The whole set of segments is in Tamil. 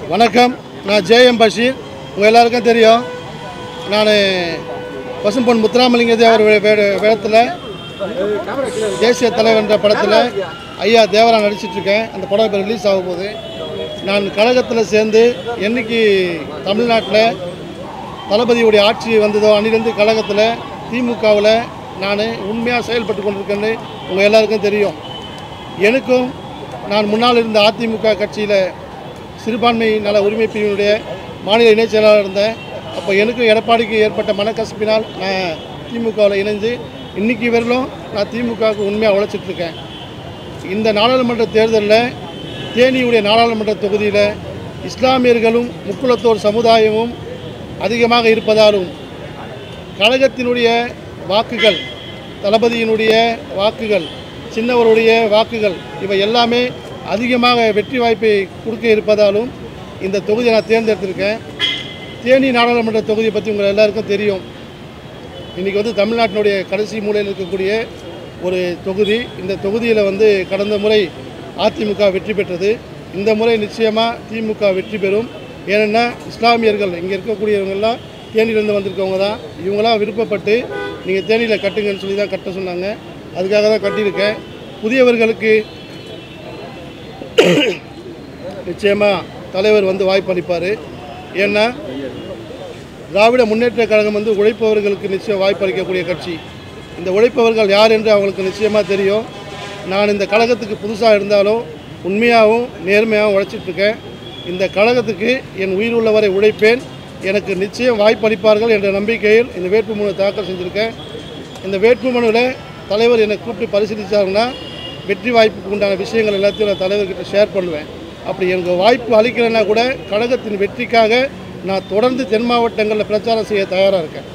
வணக்கம் நான் ஜேஎம் பஷீர் உங்கள் எல்லாருக்கும் தெரியும் நான் பசும்பொன் முத்துராமலிங்க தேவர் வே- வே- வேடத்தில் தேசிய தலைவர் என்ற படத்தில் ஐயா தேவரா நடிச்சிட்டு இருக்கேன் அந்த படம் இப்போ ரிலீஸ் ஆக போகுது நான் கழகத்தில் சேர்ந்து என்னைக்கு தமிழ்நாட்டில் தளபதியுடைய ஆட்சி வந்ததோ அன்னிலிருந்து கழகத்தில் திமுகவில் நான் உண்மையாக செயல்பட்டு கொண்டிருக்கேன்னு உங்கள் எல்லாருக்கும் தெரியும் எனக்கும் நான் முன்னால் இருந்த அதிமுக கட்சியில் சிறுபான்மை நல உரிமை பிரிவினுடைய மாநில இணைச் செயலாளர் இருந்தேன் அப்போ எனக்கும் எடப்பாடிக்கு ஏற்பட்ட மனக்கசப்பினால் நான் திமுகவில் இணைஞ்சு இன்னைக்கு வரலும் நான் திமுகவுக்கு உண்மையாக உழைச்சிட்ருக்கேன் இந்த நாடாளுமன்ற தேர்தலில் தேனியுடைய நாடாளுமன்ற தொகுதியில் இஸ்லாமியர்களும் முக்குலத்தோர் சமுதாயமும் அதிகமாக இருப்பதாலும் கழகத்தினுடைய வாக்குகள் தளபதியினுடைய வாக்குகள் சின்னவருடைய வாக்குகள் இவை எல்லாமே அதிகமாக வெற்றி வாய்ப்பை கொடுக்க இருப்பதாலும் இந்த தொகுதியை நான் தேர்ந்தெடுத்திருக்கேன் தேனி நாடாளுமன்ற தொகுதியை பற்றி உங்கள் எல்லாருக்கும் தெரியும் இன்றைக்கி வந்து தமிழ்நாட்டினுடைய கடைசி மூலையில் இருக்கக்கூடிய ஒரு தொகுதி இந்த தொகுதியில் வந்து கடந்த முறை அதிமுக வெற்றி பெற்றது இந்த முறை நிச்சயமாக திமுக வெற்றி பெறும் ஏன்னா இஸ்லாமியர்கள் இங்கே இருக்கக்கூடியவங்கெல்லாம் தேனியிலேருந்து வந்திருக்கவங்க தான் இவங்களாம் விருப்பப்பட்டு நீங்கள் தேனியில் கட்டுங்கன்னு சொல்லி தான் கட்ட சொன்னாங்க அதுக்காக தான் கட்டியிருக்கேன் புதியவர்களுக்கு நிச்சயமாக தலைவர் வந்து வாய்ப்பளிப்பார் ஏன்னா திராவிட முன்னேற்ற கழகம் வந்து உழைப்பவர்களுக்கு நிச்சயம் வாய்ப்பளிக்கக்கூடிய கட்சி இந்த உழைப்பவர்கள் யார் என்று அவங்களுக்கு நிச்சயமாக தெரியும் நான் இந்த கழகத்துக்கு புதுசாக இருந்தாலும் உண்மையாகவும் நேர்மையாகவும் உழைச்சிட்ருக்கேன் இந்த கழகத்துக்கு என் உயிர் உள்ளவரை உழைப்பேன் எனக்கு நிச்சயம் வாய்ப்பளிப்பார்கள் என்ற நம்பிக்கையில் இந்த வேட்புமனு தாக்கல் செஞ்சுருக்கேன் இந்த வேட்புமனுவில் தலைவர் என்னை கூப்பிட்டு பரிசீலித்தாருன்னா வெற்றி வாய்ப்புக்கு உண்டான விஷயங்கள் எல்லாத்தையும் நான் தலைவர்கிட்ட ஷேர் பண்ணுவேன் அப்படி எனக்கு வாய்ப்பு அளிக்கலைன்னா கூட கழகத்தின் வெற்றிக்காக நான் தொடர்ந்து தென் மாவட்டங்களில் பிரச்சாரம் செய்ய தயாராக இருக்கேன்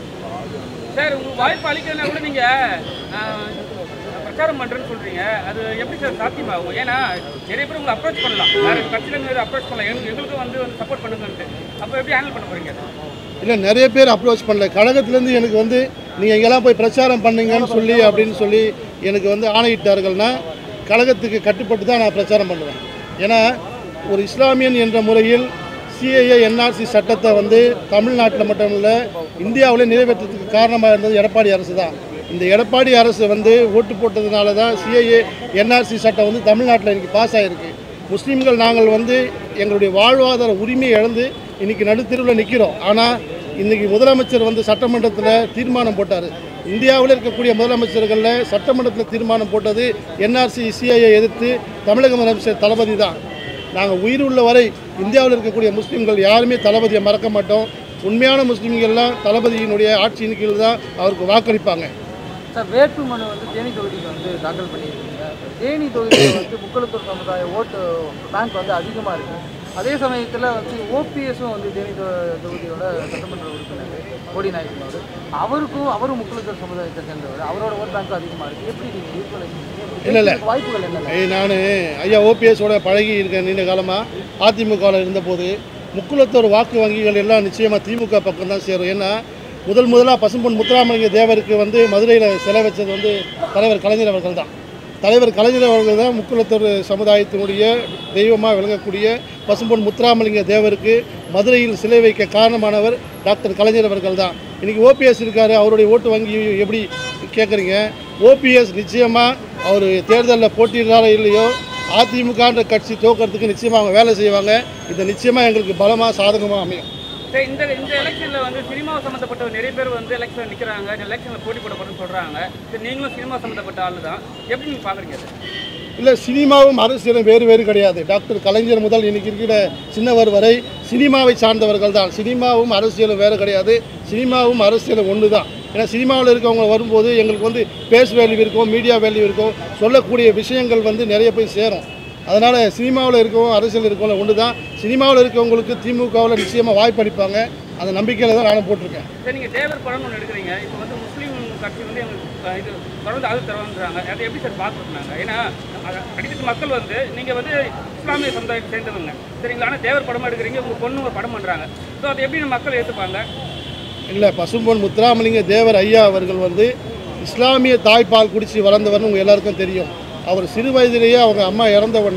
சார் உங்களுக்கு வாய்ப்பு அளிக்கலைன்னா கூட நீங்க ஆஹ், பிரச்சாரம் பண்றேன்னு சொல்றீங்க அது எப்படி சார் சாத்தியமாகும் ஏன்னா நிறைய பேர் உங்களை அப்ரோச் பண்ணலாம் வேற கட்சியில இருந்து அப்ரோச் பண்ணலாம் எங்களுக்கு எங்களுக்கும் வந்து வந்து சப்போர்ட் பண்ணுங்கன்ட்டு அப்போ எப்படி ஹேண்டில் பண்ண போறீங்க அதை? இல்லை நிறைய பேர் அப்ரோச் பண்ணல கழகத்திலேருந்து எனக்கு வந்து நீங்கள் எங்கெல்லாம் போய் பிரச்சாரம் பண்ணுங்கன்னு சொல்லி அப்படின்னு சொல்லி எனக்கு வந்து ஆணையிட்டார்கள்னா கழகத்துக்கு கட்டுப்பட்டு தான் நான் பிரச்சாரம் பண்ணுவேன் ஏன்னா ஒரு இஸ்லாமியன் என்ற முறையில் சிஏஏ என்ஆர்சி சட்டத்தை வந்து தமிழ்நாட்டில் மட்டும் இல்லை இந்தியாவிலே நிறைவேற்றத்துக்கு காரணமாக இருந்தது எடப்பாடி அரசு தான் இந்த எடப்பாடி அரசு வந்து ஓட்டு போட்டதுனால தான் சிஏஏ என்ஆர்சி சட்டம் வந்து தமிழ்நாட்டில் இன்றைக்கி பாஸ் ஆகிருக்கு முஸ்லீம்கள் நாங்கள் வந்து எங்களுடைய வாழ்வாதார உரிமையை இழந்து இன்னைக்கு நடுத்தெருவில் நிற்கிறோம் ஆனால் இன்னைக்கு முதலமைச்சர் வந்து சட்டமன்றத்தில் தீர்மானம் போட்டார் இந்தியாவில் இருக்கக்கூடிய முதலமைச்சர்களில் சட்டமன்றத்தில் தீர்மானம் போட்டது என்ஆர்சி சிஐயை எதிர்த்து தமிழக முதலமைச்சர் தளபதி தான் நாங்கள் உயிர் உள்ள வரை இந்தியாவில் இருக்கக்கூடிய முஸ்லீம்கள் யாருமே தளபதியை மறக்க மாட்டோம் உண்மையான முஸ்லீம்கள்லாம் தளபதியினுடைய ஆட்சியின் கீழ் தான் அவருக்கு வாக்களிப்பாங்க சார் வேட்பு மனு வந்து தேனி தொகுதிக்கு வந்து தாக்கல் பண்ணியிருக்கீங்க தேனி தொகுதியில் வந்து முக்குளத்தூர் சமுதாய ஓட்டு பேங்க் வந்து அதிகமாக இருக்கு அதே சமயத்தில் வந்து ஓபிஎஸும் வந்து தேனி தொ- தொகுதியோட சட்டமன்ற உறுப்பினர் கோடி நாயக்கனோடு அவருக்கும் அவரும் முக்குளத்தூர் சமுதாயத்தை சேர்ந்தவர் அவரோட ஓட் பேங்க்கும் அதிகமாக இருக்குது எப்படி நீங்கள் ஈக்குவலைஸ் இல்ல, இல்ல. வாய்ப்புகள் என்னென்ன நான் ஐயா ஓபிஎஸோட பழகி இருக்கேன் நீண்ட காலமாக அதிமுகவில் இருந்தபோது முக்குளத்தோர் வாக்கு வங்கிகள் எல்லாம் நிச்சயமாக திமுக பக்கம் தான் சேரும் ஏன்னா முதல் முதலாக பசும்பொன் முத்துராமலிங்க தேவருக்கு வந்து மதுரையில் சிலை வச்சது வந்து தலைவர் கலைஞர் அவர்கள் தான் தலைவர் கலைஞர் அவர்கள் தான் முக்குளத்தோர் சமுதாயத்தினுடைய தெய்வமாக விளங்கக்கூடிய பசும்பொன் முத்துராமலிங்க தேவருக்கு மதுரையில் சிலை வைக்க காரணமானவர் டாக்டர் கலைஞர் அவர்கள் தான் இன்றைக்கி ஓபிஎஸ் இருக்காரு அவருடைய ஓட்டு வங்கி எப்படி கேட்குறீங்க ஓபிஎஸ் நிச்சயமாக அவர் தேர்தலில் போட்டியிடுறாரோ இல்லையோ அதிமுகன்ற கட்சி தோக்கிறதுக்கு நிச்சயமாக அவங்க வேலை செய்வாங்க இது நிச்சயமாக எங்களுக்கு பலமாக சாதகமாக அமையும் சரி இந்த இந்த எலெக்ஷன்ல வந்து சினிமா சம்மந்தப்பட்ட நிறைய பேர் வந்து எலெக்ஷன் நிற்கிறாங்க இந்த எலெக்ஷனில் போட்டி போட போறேன்னு சொல்றாங்க சரி நீங்களும் சினிமா சம்மந்தப்பட்ட ஆளு தான் எப்படி நீங்கள் பார்க்குறீங்க அதை இல்லை சினிமாவும் அரசியலும் வேறு வேறு கிடையாது டாக்டர் கலைஞர் முதல் இன்னைக்கு இருக்கிற சின்னவர் வரை சினிமாவை சார்ந்தவர்கள் தான் சினிமாவும் அரசியலும் வேறு கிடையாது சினிமாவும் அரசியலும் ஒன்று தான் ஏன்னா சினிமாவில் இருக்கவங்க வரும்போது எங்களுக்கு வந்து பேஸ் வேல்யூ இருக்கும் மீடியா வேல்யூ இருக்கும் சொல்லக்கூடிய விஷயங்கள் வந்து நிறைய போய் சேரும் அதனால் சினிமாவில் இருக்கவும் அரசியல் இருக்கவங்க ஒன்று தான் சினிமாவில் இருக்கவங்களுக்கு திமுகவில் நிச்சயமாக வாய்ப்பளிப்பாங்க அந்த நம்பிக்கையில் தான் நானும் போட்டிருக்கேன் சரி நீங்கள் தேவர் படம் ஒன்று எடுக்கிறீங்க இப்போ வந்து முஸ்லீம் கட்சி வந்து எங்களுக்கு அஹ், இது தொடர்ந்து அது தருவாங்கிறாங்க அதை எப்படி சார் பார்க்குறாங்க ஏன்னா அ- அடித்தட்டு மக்கள் வந்து நீங்கள் வந்து இஸ்லாமிய சமுதாயத்தை சேர்ந்தவங்க சரிங்களா ஆனால் தேவர் படம் எடுக்கிறீங்க உங்கள் பொண்ணு ஒரு படம் பண்ணுறாங்க ஸோ அதை எப்படி மக்கள் ஏற்றுப்பாங்க இல்லை பசும்பொன் முத்துராமலிங்க தேவர் ஐயா அவர்கள் வந்து இஸ்லாமிய தாய்ப்பால் குடித்து வளர்ந்தவர்னு உங்கள் எல்லாருக்கும் தெரியும் அவர் சிறு வயதிலேயே அவங்க அம்மா இறந்த உடனே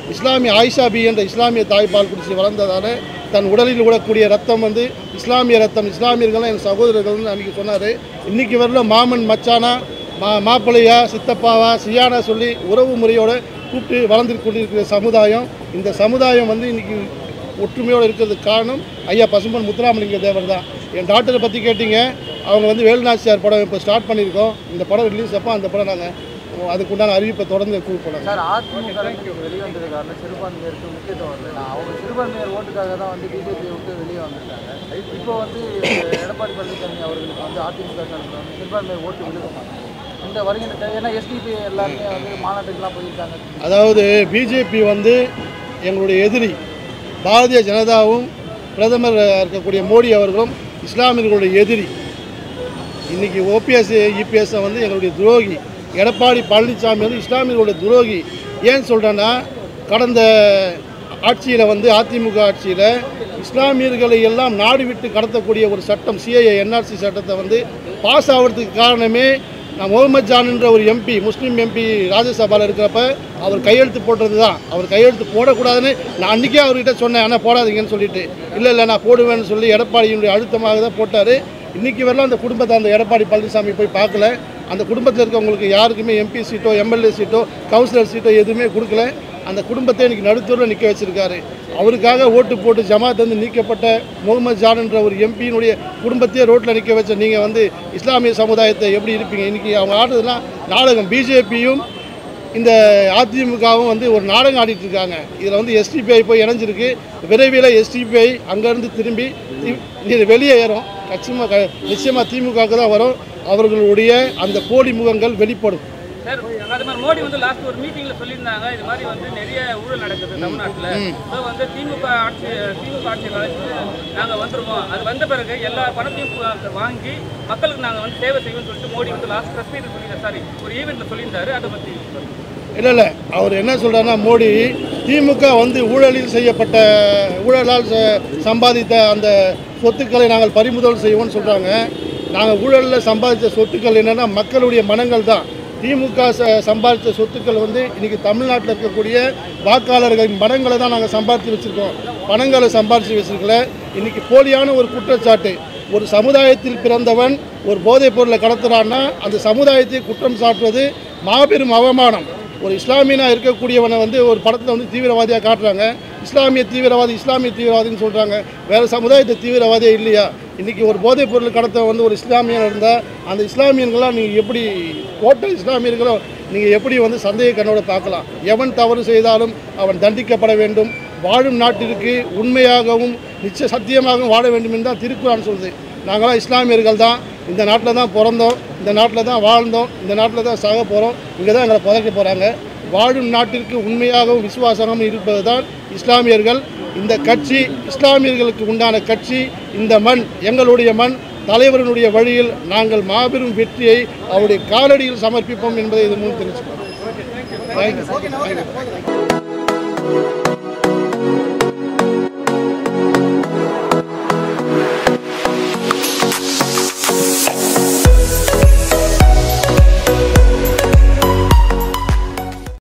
இஸ்லாமிய ஆயிஷா பி என்ற இஸ்லாமிய தாய்ப்பால் குடிச்சு வளர்ந்ததால் தன் உடலில் விடக்கூடிய ரத்தம் வந்து இஸ்லாமிய ரத்தம் இஸ்லாமியர்களும் என் சகோதரர்கள்னு அன்றைக்கி சொன்னார் இன்றைக்கி வரல மாமன் மச்சானா மா மாப்பிள்ளையா சித்தப்பாவா சியானா சொல்லி உறவு முறையோட கூப்பிட்டு வளர்ந்து கொண்டிருக்கிற சமுதாயம் இந்த சமுதாயம் வந்து இன்றைக்கி ஒற்றுமையோடு இருக்கிறதுக்கு காரணம் ஐயா பசும்பன் முத்துராமலிங்க தேவர் தான் என் டாக்டரை பற்றி கேட்டீங்க அவங்க வந்து வேலுநாச்சியார் படம் இப்போ ஸ்டார்ட் பண்ணியிருக்கோம் இந்த படம் ரிலீஸ் அப்போ அந்த படம் நாங்கள் அதுக்குண்டான அறிவிப்பை தொடர்ந்து கூப்பிடுறோம் சார் அதிமுக வெளிவந்தது காரணம் சிறுபான்மையருக்கு முக்கியத்துவம் இல்லை நான் அவங்க சிறுபான்மையர் ஓட்டுக்காக தான் வந்து பிஜேபி விட்டு வெளியே வந்திருக்காங்க இப்போ வந்து எடப்பாடி பழனிசாமி அவர்களுக்கு வந்து அதிமுக சார்பில் வந்து சிறுபான்மையர் ஓட்டு விழுக மாட்டாங்க இந்த வருகின்ற ஏன்னா எஸ்டிபி எல்லாருமே வந்து மாநாட்டுக்கெல்லாம் போயிருக்காங்க அதாவது பிஜேபி வந்து எங்களுடைய எதிரி பாரதிய ஜனதாவும் பிரதமர் இருக்கக்கூடிய மோடி அவர்களும் இஸ்லாமியர்களுடைய எதிரி இன்னைக்கு ஓபிஎஸ் இபிஎஸ் வந்து எங்களுடைய துரோகி எடப்பாடி பழனிசாமி வந்து இஸ்லாமியர்களுடைய துரோகி ஏன் சொல்கிறேன்னா கடந்த ஆட்சியில் வந்து அதிமுக ஆட்சியில் இஸ்லாமியர்களை எல்லாம் நாடு விட்டு கடத்தக்கூடிய ஒரு சட்டம் சிஏஏ என்ஆர்சி சட்டத்தை வந்து பாஸ் ஆகிறதுக்கு காரணமே நான் முகமது ஜான்ன்ற ஒரு எம்பி முஸ்லீம் எம்பி ராஜ்யசபாவில் இருக்கிறப்ப அவர் கையெழுத்து போட்டது தான் அவர் கையெழுத்து போடக்கூடாதுன்னு நான் அன்றைக்கே அவர்கிட்ட சொன்னேன் ஆனால் போடாதீங்கன்னு சொல்லிட்டு இல்லை இல்லை நான் போடுவேன்னு சொல்லி எடப்பாடியினுடைய அழுத்தமாக தான் போட்டார் இன்றைக்கி வரலாம் அந்த குடும்பத்தை அந்த எடப்பாடி பழனிசாமி போய் பார்க்கல அந்த குடும்பத்தில் இருக்கவங்களுக்கு யாருக்குமே எம்பி சீட்டோ எம்எல்ஏ சீட்டோ கவுன்சிலர் சீட்டோ எதுவுமே கொடுக்கல அந்த குடும்பத்தை இன்னைக்கு நடுத்தூரில் நிற்க வச்சிருக்காரு அவருக்காக ஓட்டு போட்டு ஜமாத் வந்து நீக்கப்பட்ட முகமது ஜான் என்ற ஒரு எம்பியினுடைய குடும்பத்தையே ரோட்டில் நிற்க வச்ச நீங்கள் வந்து இஸ்லாமிய சமுதாயத்தை எப்படி இருப்பீங்க இன்றைக்கி அவங்க ஆடுறதுலாம் நாடகம் பிஜேபியும் இந்த அதிமுகவும் வந்து ஒரு நாடகம் ஆடிட்டு இருக்காங்க இதில் வந்து எஸ்டிபிஐ போய் இணைஞ்சிருக்கு விரைவில் எஸ்டிபிஐ அங்கேருந்து திரும்பி தி- இது வெளியே ஏறும் கட்சிமா க நிச்சயமாக திமுகவுக்கு தான் வரும் அவர்களுடைய அந்த போலி முகங்கள் வெளிப்படும் சார் அது மாதிரி மோடி வந்து லாஸ்ட் ஒரு மீட்டிங்ல சொல்லியிருந்தாங்க இது மாதிரி வந்து நிறைய ஊழல் நடக்குது தமிழ்நாட்டுல ஸோ வந்து திமுக ஆட்சி திமுக ஆட்சி காலத்தில் நாங்க வந்துருவோம் அது வந்த பிறகு எல்லா பணத்தையும் பு- வாங்கி மக்களுக்கு நாங்க வந்து சேவை செய்வோம்னு சொல்லிட்டு மோடி வந்து லாஸ்ட் ப்ரெஸ் மீட் சொல்லியிருந்தாரு சாரி ஒரு ஈவெண்ட்ல சொல்லியிருந்தாரு அதை பத்தி இல்லை இல்லை அவர் என்ன சொல்கிறாருன்னா மோடி திமுக வந்து ஊழலில் செய்யப்பட்ட ஊழலால் ச- சம்பாதித்த அந்த சொத்துக்களை நாங்கள் பறிமுதல் செய்வோம்னு சொல்கிறாங்க நாங்கள் ஊழலில் சம்பாதித்த சொத்துக்கள் என்னென்னா மக்களுடைய மனங்கள் தான் திமுக ச சம்பாதித்த சொத்துக்கள் வந்து இன்றைக்கி தமிழ்நாட்டில் இருக்கக்கூடிய வாக்காளர்களின் மனங்களை தான் நாங்கள் சம்பாதித்து வச்சுருக்கோம் பணங்களை சம்பாதிச்சு வச்சிருக்கல இன்றைக்கி போலியான ஒரு குற்றச்சாட்டு ஒரு சமுதாயத்தில் பிறந்தவன் ஒரு போதைப் பொருளை கடத்துறான்னா அந்த சமுதாயத்தை குற்றம் சாட்டுவது மாபெரும் அவமானம் ஒரு இஸ்லாமியனாக இருக்கக்கூடியவனை வந்து ஒரு படத்தில் வந்து தீவிரவாதியாக காட்டுறாங்க இஸ்லாமிய தீவிரவாதி இஸ்லாமிய தீவிரவாதின்னு சொல்கிறாங்க வேறு சமுதாயத்தை தீவிரவாதியே இல்லையா இன்றைக்கி ஒரு போதைப் பொருள் கடத்த வந்து ஒரு இஸ்லாமியன் இருந்தால் அந்த இஸ்லாமியன்களாம் நீங்கள் எப்படி டோட்டல் இஸ்லாமியர்களோ நீங்கள் எப்படி வந்து சந்தேக கண்ணோட பார்க்கலாம் எவன் தவறு செய்தாலும் அவன் தண்டிக்கப்பட வேண்டும் வாழும் நாட்டிற்கு உண்மையாகவும் நிச்சய சத்தியமாகவும் வாழ வேண்டும் என்று தான் திருக்குறான் சொல்லுது நாங்களாம் இஸ்லாமியர்கள் தான் இந்த நாட்டில் தான் பிறந்தோம் இந்த நாட்டில் தான் வாழ்ந்தோம் இந்த நாட்டில் தான் சாக போகிறோம் இங்கே தான் எங்களை புதைக்க போகிறாங்க வாழும் நாட்டிற்கு உண்மையாகவும் விசுவாசமாகவும் இருப்பது தான் இஸ்லாமியர்கள் இந்த கட்சி இஸ்லாமியர்களுக்கு உண்டான கட்சி இந்த மண் எங்களுடைய மண் தலைவரினுடைய வழியில் நாங்கள் மாபெரும் வெற்றியை அவருடைய காலடியில் சமர்ப்பிப்போம் என்பதை இது மூலம் தெரிவிச்சுக்கிறோம் தேங்க்யூ